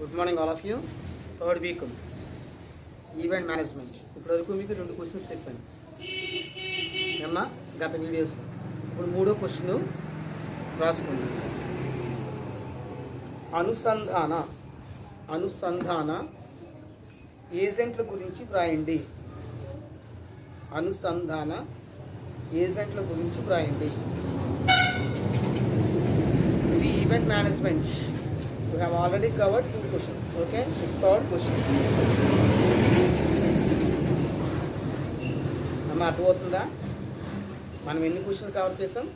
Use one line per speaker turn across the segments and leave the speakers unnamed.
good morning all of you third week event management ఇప్పటివరకు మీకు రెండు క్వశ్చన్స్ చెప్పాను నిన్న గత వీడియోస్ ఇప్పుడు మూడో క్వశ్చన్ రాసుకుందాం అనుసంధాన అనుసంధాన ఏజెంట్ల గురించి వ్రాయండి అనుసంధాన ఏజెంట్ల గురించి వ్రాయండి ఇది event management you have already covered two questions okay third question అమ్మ అర్థమవుతుందా మనం ఎన్ని క్వశ్చన్లు కవర్ చేసాం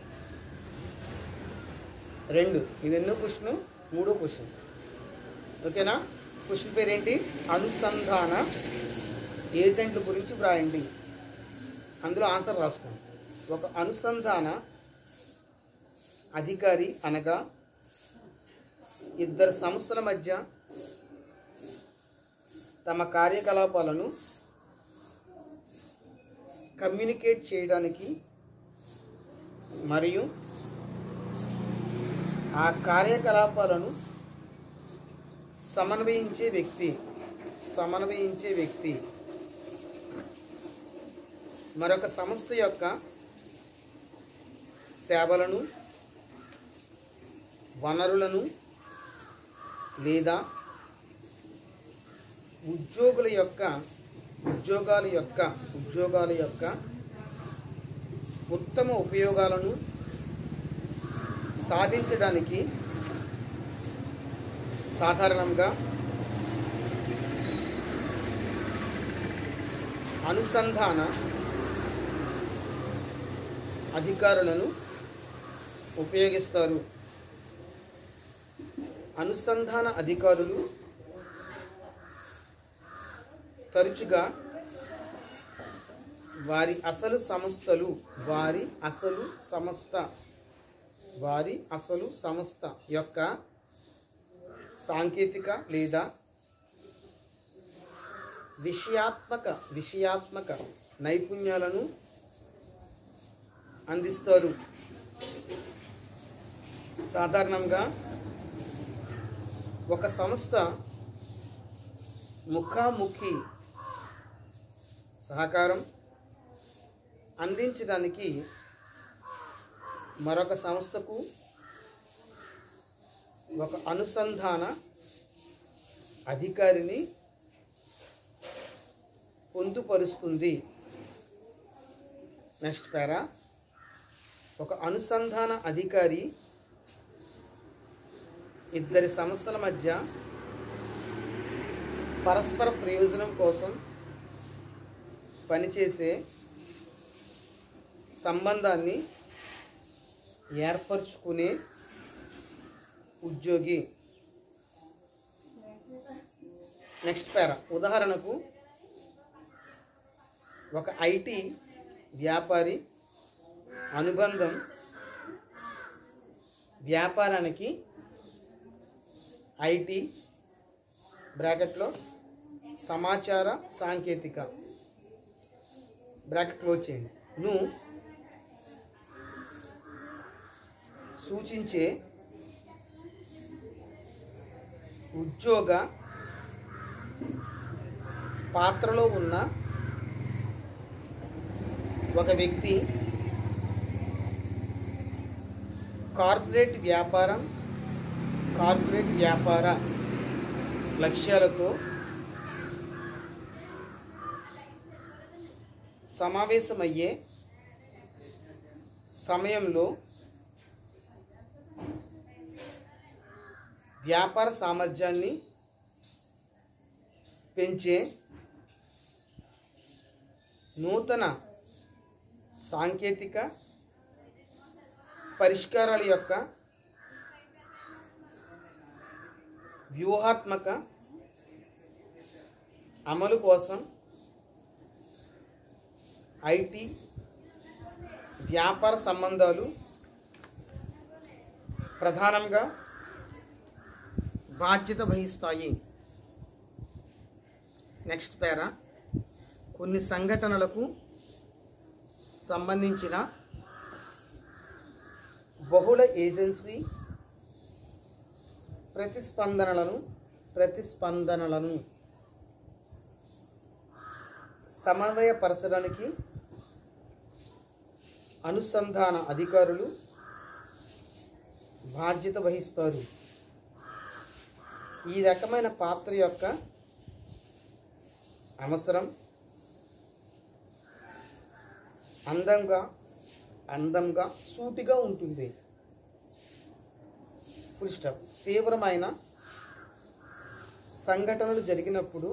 రెండు ఇది ఎన్నో క్వశ్చన్ మూడో క్వశ్చన్ ఓకేనా క్వశ్చన్ పేరు ఏంటి అనుసంధాన ఏజెంట్ల గురించి వ్రాయండి అందులో ఆన్సర్ రాసుకోండి ఒక అనుసంధాన అధికారి అనగా ఇద్దరు సంస్థల మధ్య తమ కార్యకలాపాలను కమ్యూనికేట్ చేయడానికి మరియు ఆ కార్యకలాపాలను సమన్వయించే వ్యక్తి సమన్వయించే వ్యక్తి మరొక సంస్థ యొక్క సేవలను వనరులను లేదా ఉద్యోగుల యొక్క ఉద్యోగాల యొక్క ఉద్యోగాల యొక్క ఉత్తమ ఉపయోగాలను సాధించడానికి సాధారణంగా అనుసంధాన అధికారులను ఉపయోగిస్తారు అనుసంధాన అధికారులు తరచుగా వారి అసలు సంస్థలు వారి అసలు సంస్థ వారి అసలు సంస్థ యొక్క సాంకేతిక లేదా విషయాత్మక విషయాత్మక నైపుణ్యాలను అందిస్తారు సాధారణంగా ఒక సంస్థ ముఖాముఖి సహకారం అందించడానికి మరొక సంస్థకు ఒక అనుసంధాన అధికారిని పొందుపరుస్తుంది నెక్స్ట్ పేరా ఒక అనుసంధాన అధికారి ఇద్దరి సంస్థల మధ్య పరస్పర ప్రయోజనం కోసం పనిచేసే సంబంధాన్ని ఏర్పరచుకునే ఉద్యోగి నెక్స్ట్ పేర ఉదాహరణకు ఒక ఐటీ వ్యాపారి అనుబంధం వ్యాపారానికి ఐటీ బ్రాకెట్లో సమాచార సాంకేతిక బ్రాకెట్ క్లోజ్ చేయండి ను సూచించే ఉద్యోగ పాత్రలో ఉన్న ఒక వ్యక్తి కార్పొరేట్ వ్యాపారం కార్పొరేట్ వ్యాపార లక్ష్యాలతో సమావేశమయ్యే సమయంలో వ్యాపార సామర్థ్యాన్ని పెంచే నూతన సాంకేతిక పరిష్కారాల యొక్క వ్యూహాత్మక అమలు కోసం ఐటీ వ్యాపార సంబంధాలు ప్రధానంగా బాధ్యత వహిస్తాయి నెక్స్ట్ పేరా కొన్ని సంఘటనలకు సంబంధించిన బహుళ ఏజెన్సీ ప్రతిస్పందనలను ప్రతిస్పందనలను సమన్వయపరచడానికి అనుసంధాన అధికారులు బాధ్యత వహిస్తారు ఈ రకమైన పాత్ర యొక్క అవసరం అందంగా అందంగా సూటిగా ఉంటుంది ఫుల్ స్టాప్ తీవ్రమైన సంఘటనలు జరిగినప్పుడు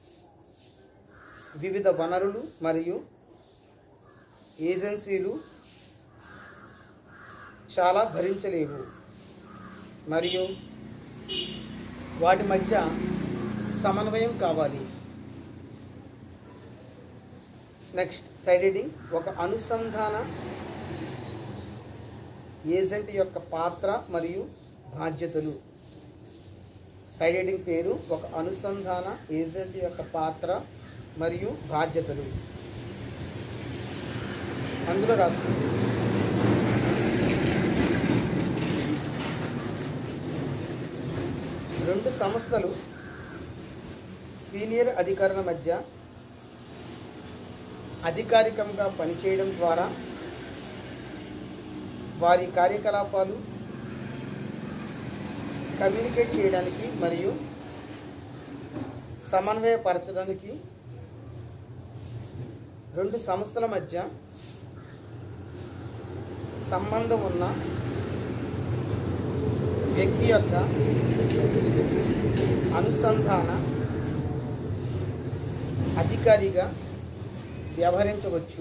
వివిధ వనరులు మరియు ఏజెన్సీలు చాలా భరించలేవు మరియు వాటి మధ్య సమన్వయం కావాలి నెక్స్ట్ సైడ్ హెడింగ్ ఒక అనుసంధాన ఏజెంట్ యొక్క పాత్ర మరియు బాధ్యతలు సైడ్ హెడింగ్ పేరు ఒక అనుసంధాన ఏజెంట్ యొక్క పాత్ర మరియు బాధ్యతలు అందులో రాస్తుంది రెండు సంస్థలు సీనియర్ అధికారుల మధ్య అధికారికంగా పనిచేయడం ద్వారా వారి కార్యకలాపాలు కమ్యూనికేట్ చేయడానికి మరియు సమన్వయపరచడానికి రెండు సంస్థల మధ్య సంబంధం ఉన్న వ్యక్తి యొక్క అనుసంధాన అధికారిగా వ్యవహరించవచ్చు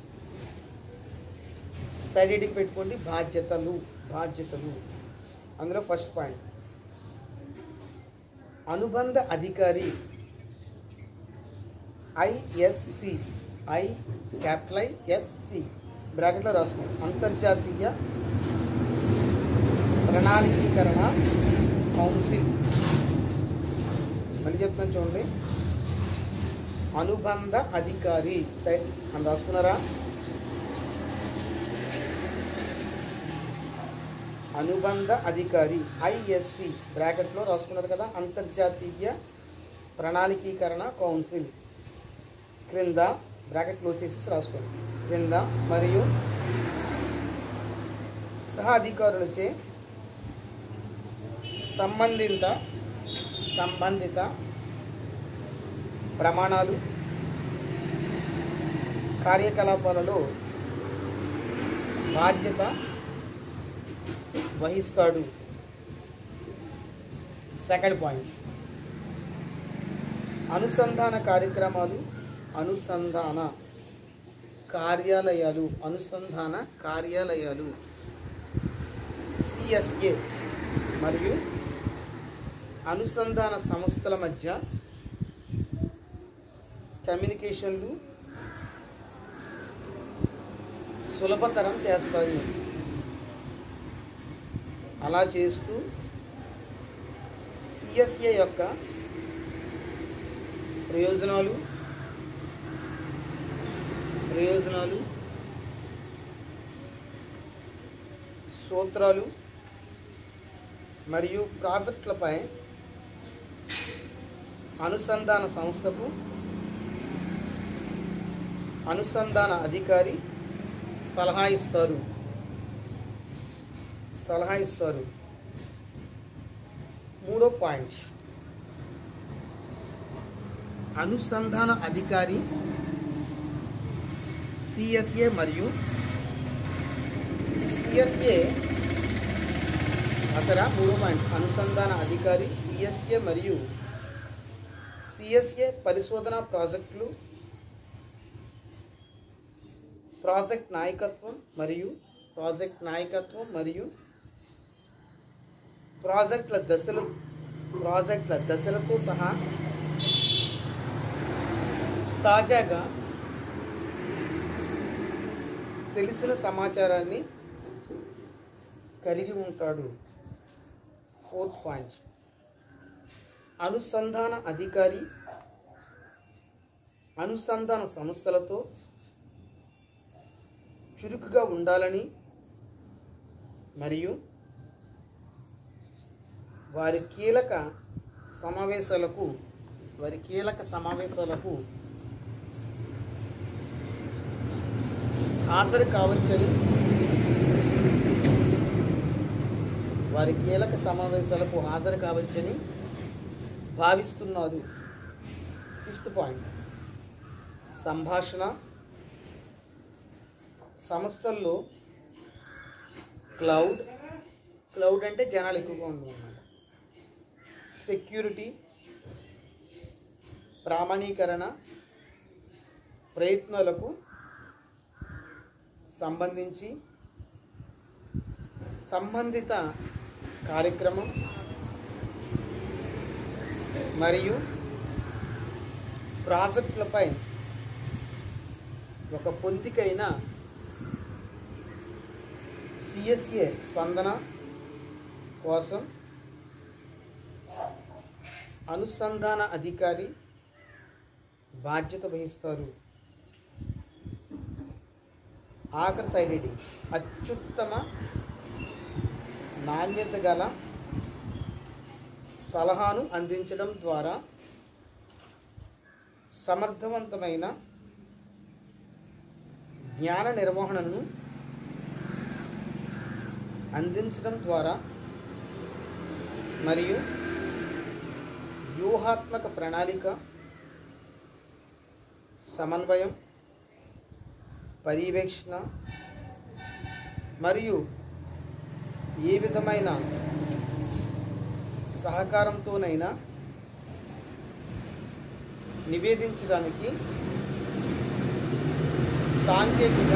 సైడ్ హెడింగ్ పెట్టుకోండి బాధ్యతలు బాధ్యతలు అందులో ఫస్ట్ పాయింట్ అనుబంధ అధికారి ఐఎస్సి ఐ క్యాపిటల్ ఐఎస్సి బ్రాకెట్లో రాసుకోండి అంతర్జాతీయ ప్రణాళికీకరణ కౌన్సిల్ మళ్ళీ చెప్తాను చూడండి అనుబంధ అధికారి సైడ్ అని రాసుకున్నారా అనుబంధ అధికారి ఐఎస్సి బ్రాకెట్లో రాసుకున్నారు కదా అంతర్జాతీయ ప్రణాళికీకరణ కౌన్సిల్ క్రింద బ్రాకెట్లో వచ్చేసి రాసుకోండి క్రింద మరియు సహ అధికారులచే సంబంధిత సంబంధిత ప్రమాణాలు కార్యకలాపాలలో బాధ్యత వహిస్తాడు సెకండ్ పాయింట్ అనుసంధాన కార్యక్రమాలు అనుసంధాన కార్యాలయాలు అనుసంధాన కార్యాలయాలు సిఎస్ఏ మరియు అనుసంధాన సంస్థల మధ్య కమ్యూనికేషన్లు సులభతరం చేస్తాయి అలా చేస్తూ సిఎస్ఏ యొక్క ప్రయోజనాలు ప్రయోజనాలు సూత్రాలు మరియు ప్రాజెక్టులపై అనుసంధాన సంస్థకు అనుసంధాన అధికారి సలహా ఇస్తారు సలహా ఇస్తారు మూడో పాయింట్ అనుసంధాన అధికారి సిఎస్ఏ మరియు సిఎస్ఏ అసలు మూడో పాయింట్ అనుసంధాన అధికారి సిఎస్ఏ మరియు సిఎస్ఏ పరిశోధన ప్రాజెక్టులు ప్రాజెక్ట్ నాయకత్వం మరియు ప్రాజెక్ట్ నాయకత్వం మరియు ప్రాజెక్టుల దశలు ప్రాజెక్టుల దశలతో సహా తాజాగా తెలిసిన సమాచారాన్ని కలిగి ఉంటాడు ఫోర్త్ పాయింట్ అనుసంధాన అధికారి అనుసంధాన సంస్థలతో చురుకుగా ఉండాలని మరియు వారి కీలక సమావేశాలకు వారి కీలక సమావేశాలకు హాజరు కావచ్చని వారి కీలక సమావేశాలకు హాజరు కావచ్చని భావిస్తున్నారు ఫిఫ్త్ పాయింట్ సంభాషణ సంస్థల్లో క్లౌడ్ క్లౌడ్ అంటే జనాలు ఎక్కువగా ఉండడం అన్నమాట సెక్యూరిటీ ప్రామాణీకరణ ప్రయత్నాలకు సంబంధించి సంబంధిత కార్యక్రమం మరియు ప్రాజెక్టులపై ఒక పొందికైన సిఎస్ఏ స్పందన కోసం అనుసంధాన అధికారి బాధ్యత వహిస్తారు ఆఖరి సైడ్ హెడ్డింగ్ అత్యుత్తమ నాణ్యత గల సలహాను అందించడం ద్వారా సమర్థవంతమైన జ్ఞాన నిర్వహణను అందించడం ద్వారా మరియు వ్యూహాత్మక ప్రణాళిక సమన్వయం పర్యవేక్షణ మరియు ఏ విధమైన సహకారంతోనైనా నివేదించడానికి సాంకేతిక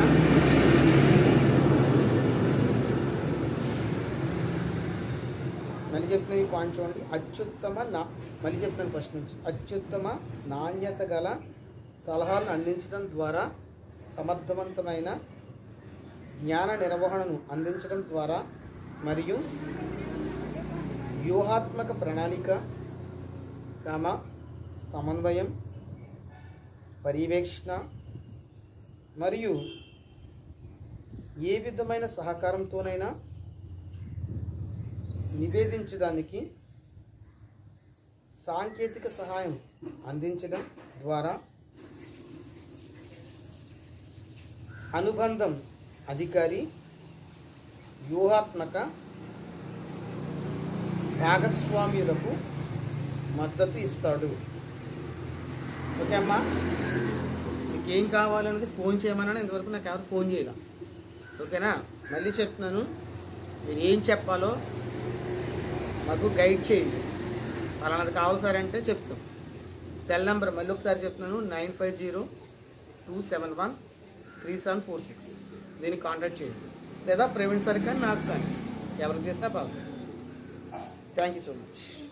మళ్ళీ చెప్తున్న ఈ పాయింట్ చూడండి అత్యుత్తమ నా మళ్ళీ చెప్తున్నాను ఫస్ట్ నుంచి అత్యుత్తమ నాణ్యత గల సలహాలను అందించడం ద్వారా సమర్థవంతమైన జ్ఞాన నిర్వహణను అందించడం ద్వారా మరియు వ్యూహాత్మక ప్రణాళిక కామ సమన్వయం పర్యవేక్షణ మరియు ఏ విధమైన సహకారంతోనైనా నివేదించడానికి సాంకేతిక సహాయం అందించడం ద్వారా అనుబంధం అధికారి వ్యూహాత్మక భాగస్వామ్యులకు మద్దతు ఇస్తాడు ఓకే అమ్మా మీకు ఏం కావాలనేది ఫోన్ చేయమని ఇంతవరకు నాకు ఎవరు ఫోన్ చేయలే ఓకేనా మళ్ళీ చెప్తున్నాను మీరు ఏం చెప్పాలో మాకు గైడ్ చేయండి అలాంటిది కావాలి సార్ అంటే చెప్తాం సెల్ నెంబర్ మళ్ళీ ఒకసారి చెప్తున్నాను nine five zero two seven one three seven four six దీనికి కాంటాక్ట్ చేయండి లేదా ప్రవీణ్ సార్ కానీ నాకు కానీ ఎవరికి చేసినా బాగుంది థ్యాంక్ యూ సో మచ్